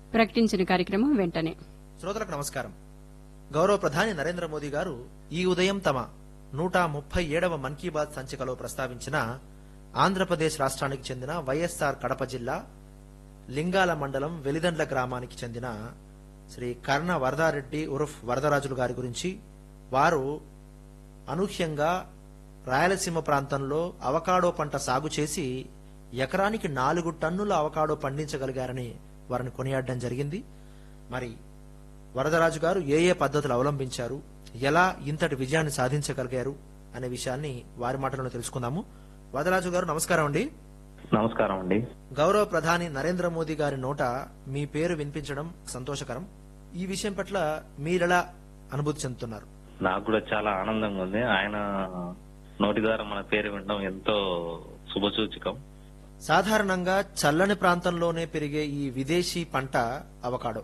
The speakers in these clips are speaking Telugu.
ప్రకటించిన కార్యక్రమం వెంటనే శ్రోతలకు నమస్కారం గౌరవ ప్రధాని నరేంద్ర మోదీ గారు ఈ ఉదయం తమ నూట ముప్పై ఏడవ మన్ కీ బాత్ సంచికలో ప్రస్తావించిన ఆంధ్రప్రదేశ్ రాష్ట్రానికి చెందిన వైఎస్ఆర్ కడప జిల్లా లింగాల మండలం వెలిదండ్ల గ్రామానికి చెందిన శ్రీ కర్ణ వరదారెడ్డి ఉరఫ్ వరదరాజులు గారి గురించి వారు అనూహ్యంగా రాయలసీమ ప్రాంతంలో అవకాడో పంట సాగు చేసి ఎకరానికి నాలుగు టన్నుల అవకాడో పండించగలిగారని వారిని కొనియాడడం జరిగింది మరి వరదరాజు గారు ఏ ఏ పద్ధతులు అవలంబించారు ఎలా ఇంతటి విజయాన్ని సాధించగలిగారు అనే విషయాన్ని వారి మాటలను తెలుసుకుందాము వరదరాజు గారు నమస్కారం అండి నమస్కారం అండి గౌరవ ప్రధాని నరేంద్ర మోదీ గారి నోట మీ పేరు వినిపించడం సంతోషకరం ఈ విషయం పట్ల మీరెలా అనుభూతి చెందుతున్నారు నాకు కూడా చాలా ఆనందంగా ఉంది ఆయన నోటి ద్వారా మన పేరు వినడం ఎంతో శుభసూచకం సాధారణంగా చల్లని ప్రాంతంలోనే పెరిగే ఈ విదేశీ పంట అవకాడో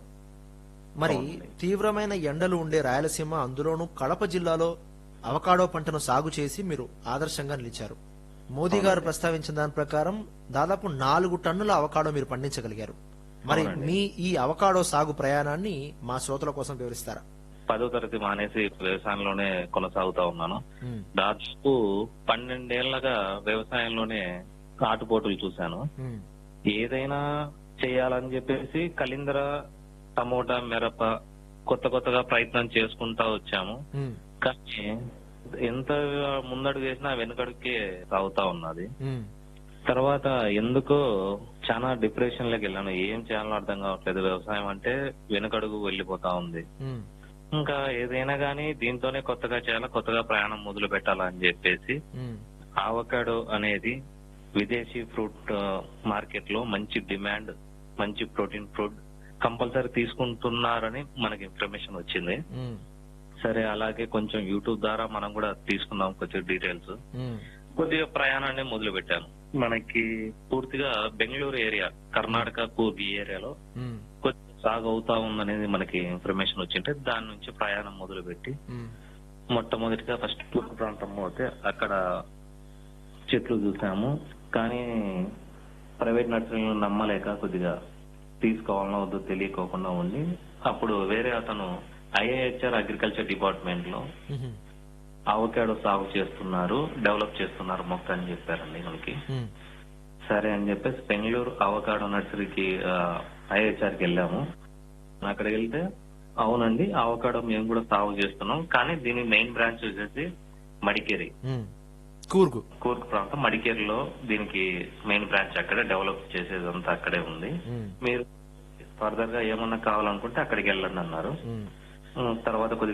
మరి అవునండి. తీవ్రమైన ఎండలు ఉండే రాయలసీమ అందులోనూ కడప జిల్లాలో అవకాడో పంటను సాగు చేసి మీరు ఆదర్శంగా నిలిచారు మోదీ గారు ప్రస్తావించిన దాని ప్రకారం దాదాపు నాలుగు టన్నుల అవకాడో మీరు పండించగలిగారు మరి అవునండి. మీ ఈ అవకాడో సాగు ప్రయాణాన్ని మా శ్రోతల కోసం వివరిస్తారా పదో తరగతి మానేసి వ్యవసాయంలోనే కొనసాగుతా ఉన్నాను ఉమ్, దాదాపు పన్నెండేళ్లగా వ్యవసాయంలోనే ఆటుపోటులు చూశాను ఉమ్, ఏదైనా చేయాలని చెప్పేసి కలిందర టమోటా మిరప కొత్త కొత్తగా ప్రయత్నం చేసుకుంటా వచ్చాము ఉమ్, కానీ ఎంత ముందడుగు వేసినా వెనుకడుకే సాగుతా ఉన్నది ఉమ్, తర్వాత ఎందుకో చాలా డిప్రెషన్ లోకి వెళ్ళాను ఏం చేయాలో అర్థం కావట్లేదు వ్యవసాయం అంటే వెనుకడుగు వెళ్ళిపోతా ఉంది ఉమ్, ఇంకా ఏదైనా గానీ దీంతోనే కొత్తగా చేయాలా కొత్తగా ప్రయాణం మొదలు పెట్టాలని చెప్పేసి ఉమ్, ఆవకాడో అనేది విదేశీ ఫ్రూట్ మార్కెట్ లో మంచి డిమాండ్ మంచి ప్రోటీన్ ఫుడ్ కంపల్సరీ తీసుకుంటున్నారని మనకి ఇన్ఫర్మేషన్ వచ్చింది ఉమ్, సరే అలాగే కొంచెం యూట్యూబ్ ద్వారా మనం కూడా తీసుకున్నాం కొంచెం డీటెయిల్స్ ఉమ్, కొద్దిగా ప్రయాణాన్ని మొదలు పెట్టాను మనకి పూర్తిగా బెంగళూరు ఏరియా కర్ణాటక కూర్గ్ ఈ ఏరియాలో ఉమ్, కొద్ది సాగు అవుతా ఉందనేది మనకి ఇన్ఫర్మేషన్ వచ్చింటే దాని నుంచి ప్రయాణం మొదలు పెట్టి ఉమ్, మొట్టమొదటిగా ఫస్ట్ తూర్పు ప్రాంతం పోతే అక్కడ చెట్లు చూసాము కానీ ప్రైవేట్ నర్సరీలను నమ్మలేక కొద్దిగా తీసుకోవాలనో వద్దో తెలియకోకుండా ఉండి అప్పుడు వేరే అతను ఐఏహెచ్ఆర్ అగ్రికల్చర్ డిపార్ట్మెంట్ లో ఉమ్, అవకాడో సాగు చేస్తున్నారు డెవలప్ చేస్తున్నారు మొక్క అని చెప్పారండి మనకి ఉమ్, సరే అని చెప్పేసి బెంగళూరు అవకాడో నర్సరీకి ఐహెచ్ఆర్ కి వెళ్ళాము అక్కడికి వెళ్తే అవునండి అవకాడో మేము కూడా సాగు చేస్తున్నాం కానీ దీని మెయిన్ బ్రాంచ్ వచ్చేసి మడికేరి ఉమ్. కూర్గు కూర్గ్ ప్రాంతం మడికేరిలో దీనికి మెయిన్ బ్రాంచ్ అక్కడే డెవలప్ చేసేదంతా అక్కడే ఉంది ఉమ్, మీరు ఫర్దర్ గా ఏమన్నా కావాలనుకుంటే అక్కడికి వెళ్ళండి అన్నారు ఉమ్. ఉమ్, తర్వాత కొద్దిగా